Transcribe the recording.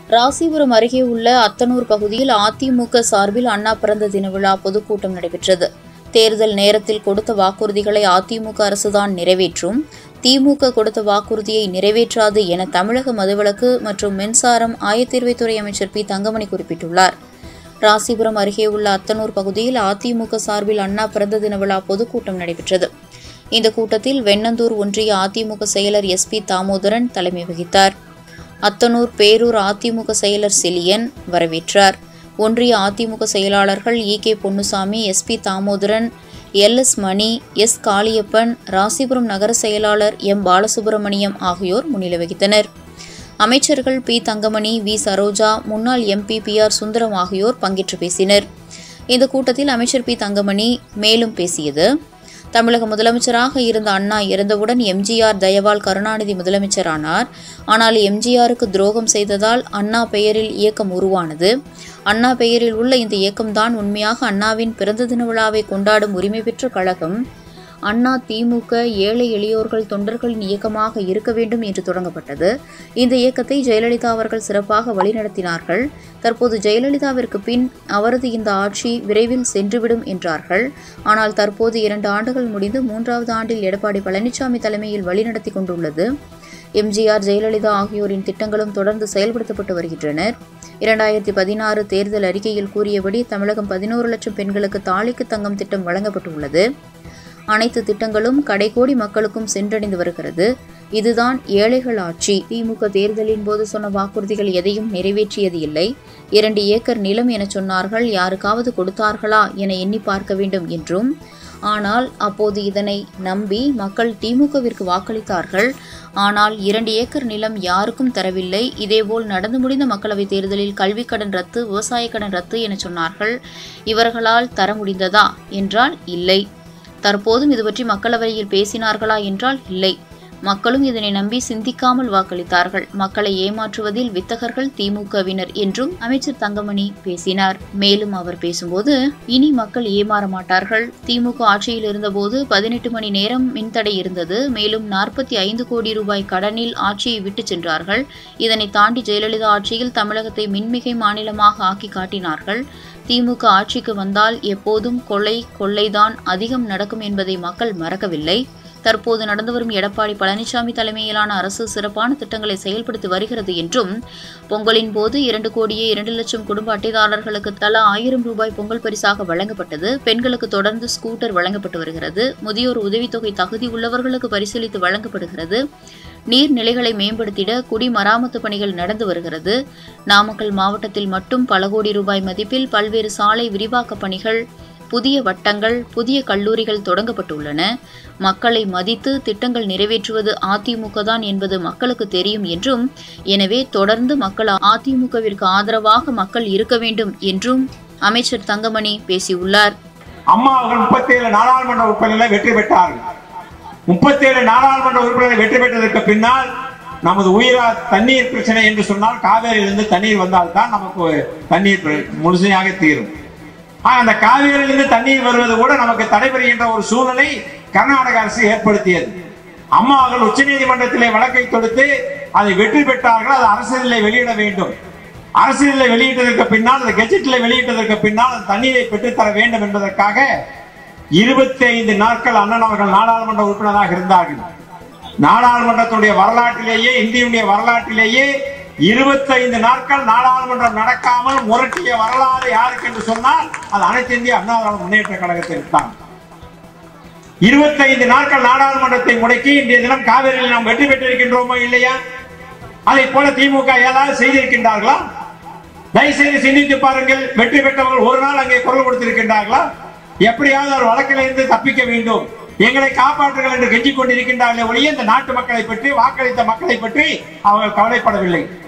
ராசிபுரம் அருகே உள்ள அத்தனூர் பகுதியில் அதிமுக சார்பில் அண்ணா பிறந்த தின விழா பொதுக்கூட்டம் நடைபெற்றது தேர்தல் நேரத்தில் கொடுத்த வாக்குறுதிகளை அதிமுக அரசுதான் நிறைவேற்றும் திமுக கொடுத்த வாக்குறுதியை நிறைவேற்றாது என தமிழக மதுவிலக்கு மற்றும் மின்சாரம் ஆயத்தீர்வைத்துறை அமைச்சர் பி தங்கமணி குறிப்பிட்டுள்ளார் ராசிபுரம் அருகே உள்ள அத்தனூர் பகுதியில் அதிமுக சார்பில் அண்ணா பிறந்த தின விழா பொதுக்கூட்டம் நடைபெற்றது இந்த கூட்டத்தில் வெண்ணந்தூர் ஒன்றிய அதிமுக செயலர் எஸ் பி தாமோதரன் தலைமை வகித்தார் அத்தனூர் பேரூர் அதிமுக செயலர் செலியன் வரவேற்றார் ஒன்றிய அதிமுக செயலாளர்கள் E K Ponnusamy S P Damodaran L S Mani S Kaliappan Rasipuram நகர செயலாளர் எம் பாலசுப்பிரமணியம் ஆகியோர் முன்னிலை வகித்தனர் அமைச்சர்கள் பி தங்கமணி வி சரோஜா முன்னாள் எம்பி பி ஆர் சுந்தரம் ஆகியோர் பங்கேற்று பேசினர் இந்த கூட்டத்தில் அமைச்சர் பி தங்கமணி மேலும் பேசியது தமிழக முதலமைச்சராக இருந்த அண்ணா இறந்தவுடன் எம்ஜிஆர் தயவால் கருணாநிதி முதலமைச்சரானார் ஆனால் எம்ஜிஆருக்கு துரோகம் செய்ததால் அண்ணா பெயரில் இயக்கம் உருவானது அண்ணா பெயரில் உள்ள இந்த இயக்கம்தான் உண்மையாக அண்ணாவின் பிறந்த தின விழாவை கொண்டாடும் உரிமை பெற்ற கழகம் அண்ணா திமுக ஏழை எளியோர்கள் தொண்டர்களின் இயக்கமாக இருக்க வேண்டும் என்று தொடங்கப்பட்டது இந்த இயக்கத்தை ஜெயலலிதா அவர்கள் சிறப்பாக வழிநடத்தினார்கள் தற்போது ஜெயலலிதாவிற்கு பின் அவரது இந்த ஆட்சி விரைவில் சென்றுவிடும் என்றார்கள் ஆனால் தற்போது இரண்டு ஆண்டுகள் முடிந்து மூன்றாவது ஆண்டில் எடப்பாடி பழனிசாமி தலைமையில் வழிநடத்தி கொண்டுள்ளது எம்ஜிஆர் ஜெயலலிதா ஆகியோரின் திட்டங்களும் தொடர்ந்து செயல்படுத்தப்பட்டு வருகின்றனர் இரண்டாயிரத்தி பதினாறு தேர்தல் அறிக்கையில் கூறியபடி தமிழகம் பதினோரு லட்சம் பெண்களுக்கு தாலிக்கு தங்கம் திட்டம் வழங்கப்பட்டுள்ளது அனைத்து திட்டங்களும் கடைக்கோடி மக்களுக்கும் சென்றடைந்து வருகிறது இதுதான் ஏழைகள் ஆட்சி திமுக தேர்தலின் போது சொன்ன வாக்குறுதிகள் எதையும் நிறைவேற்றியது இல்லை இரண்டு ஏக்கர் நிலம் என சொன்னார்கள் யாருக்காவது கொடுத்தார்களா என எண்ணி பார்க்க வேண்டும் என்றும் ஆனால் அப்போது இதனை நம்பி மக்கள் திமுகவிற்கு வாக்களித்தார்கள் ஆனால் இரண்டு ஏக்கர் நிலம் யாருக்கும் தரவில்லை இதேபோல் நடந்து முடிந்த மக்களவைத் தேர்தலில் கல்விக் கடன் ரத்து விவசாய கடன் ரத்து என சொன்னார்கள் இவர்களால் தர முடிந்ததா என்றால் இல்லை தற்போதும் இது பற்றி மக்களவையில் பேசினார்களா என்றால் இல்லை மக்களும் இதனை நம்பி சிந்திக்காமல் வாக்களித்தார்கள் மக்களை ஏமாற்றுவதில் வித்தகர்கள் திமுகவினர் என்றும் அமைச்சர் தங்கமணி பேசினார் மேலும் அவர் பேசும்போது இனி மக்கள் ஏமாற மாட்டார்கள் திமுக ஆட்சியில் இருந்தபோது பதினெட்டு மணி நேரம் மின்தடை இருந்தது மேலும் நாற்பத்தி ஐந்து கோடி ரூபாய் கடனில் ஆட்சியை விட்டு சென்றார்கள் இதனை தாண்டி ஜெயலலிதா ஆட்சியில் தமிழகத்தை மின்மிகை மாநிலமாக ஆக்கி காட்டினார்கள் திமுக ஆட்சிக்கு வந்தால் எப்போதும் கொள்ளை கொள்ளைதான் அதிகம் நடக்கும் என்பதை மக்கள் மறக்கவில்லை தற்போது நடந்து வரும் எடப்பாடி பழனிசாமி தலைமையிலான அரசு சிறப்பான திட்டங்களை செயல்படுத்தி வருகிறது என்றும் பொங்கலின் போது இரண்டு கோடியே இரண்டு லட்சம் குடும்ப அட்டைதாரர்களுக்கு தலா ஆயிரம் ரூபாய் பொங்கல் பரிசாக வழங்கப்பட்டது பெண்களுக்கு தொடர்ந்து ஸ்கூட்டர் வழங்கப்பட்டு வருகிறது முதியோர் உதவித்தொகை தகுதி உள்ளவர்களுக்கு பரிசீலித்து வழங்கப்படுகிறது நீர்நிலைகளை மேம்படுத்திட குடிமராமத்து பணிகள் நடந்து வருகிறது நாமக்கல் மாவட்டத்தில் மட்டும் பல கோடி ரூபாய் மதிப்பில் பல்வேறு சாலை விரிவாக்க பணிகள் புதிய வட்டங்கள் புதிய கல்லூரிகள் தொடங்கப்பட்டுள்ளன மக்களை மதித்து திட்டங்கள் நிறைவேற்றுவது அதிமுக தான் என்பது மக்களுக்கு தெரியும் என்றும் எனவே தொடர்ந்து மக்கள் அதிமுகவிற்கு ஆதரவாக மக்கள் இருக்க வேண்டும் என்றும் அமைச்சர் தங்கமணி பேசியுள்ளார் அம்மா அவர்கள் முப்பத்தேழு நாடாளுமன்ற உறுப்பினர்களை வெற்றி பெற்றார்கள் முப்பத்தேழு நாடாளுமன்ற உறுப்பினர்களை வெற்றி பெற்றதற்கு பின்னால் நமது உயிரா தண்ணீர் பிரச்சனை என்று சொன்னால் காவேரியிலிருந்து தண்ணீர் வந்தால்தான் நமக்கு தண்ணீர் பிர- முழுமையாக தீரும் ஆனா அந்த காவேரியிலிருந்து தண்ணீர் வருவது கூட நமக்கு தடைபெறுகின்ற ஒரு சூழ்நிலை கர்நாடக அரசு ஏற்படுத்தியது அம்மா அவர்கள் உச்சநீதிமன்றத்திலே வழக்கை தொடுத்து அதை வெற்றி பெற்றார்கள் அது அரசியலில் வெளியிட வேண்டும் அரசியலில் வெளியிட்டதற்கு பின்னால் அந்த கெஜெட்டில் வெளியிட்டதற்கு பின்னால் அந்த தண்ணீரை பெற்றுத்தர வேண்டும் என்பதற்காக இருபத்தி ஐந்து நாட்கள் அண்ணன் அவர்கள் நாடாளுமன்ற உறுப்பினராக இருந்தார்கள் நாடாளுமன்றத்துடைய வரலாற்றிலேயே இந்தியுடைய வரலாற்றிலேயே இருபத்தைந்து நாட்கள் நாடாளுமன்றம் நடக்காமல் முரட்டிய வரலாறு யாருக்கு என்று சொன்னால் அது அனைத்து இந்திய அண்ணா திராவிட முன்னேற்ற கழகத்திற்கு தான் இருபத்தைந்து நாட்கள் நாடாளுமன்றத்தை முடக்கி இன்றைய தினம் காவிரியில் நாம் வெற்றி பெற்றிருக்கின்றோமோ இல்லையா அதை போல திமுக ஏதாவது செய்திருக்கின்றார்களா தயவுசெய்து சிந்தித்து பாருங்கள் வெற்றி பெற்றவர்கள் ஒரு நாள் அங்கே குரல் கொடுத்திருக்கின்றார்களா எப்படியாவது ஒரு வழக்கில் இருந்து தப்பிக்க வேண்டும் எங்களை காப்பாற்றுங்கள் என்று கெஞ்சிக் கொண்டிருக்கின்றார்களே ஒழிய இந்த நாட்டு மக்களை பற்றி வாக்களித்த மக்களை பற்றி அவர்கள் கவலைப்படவில்லை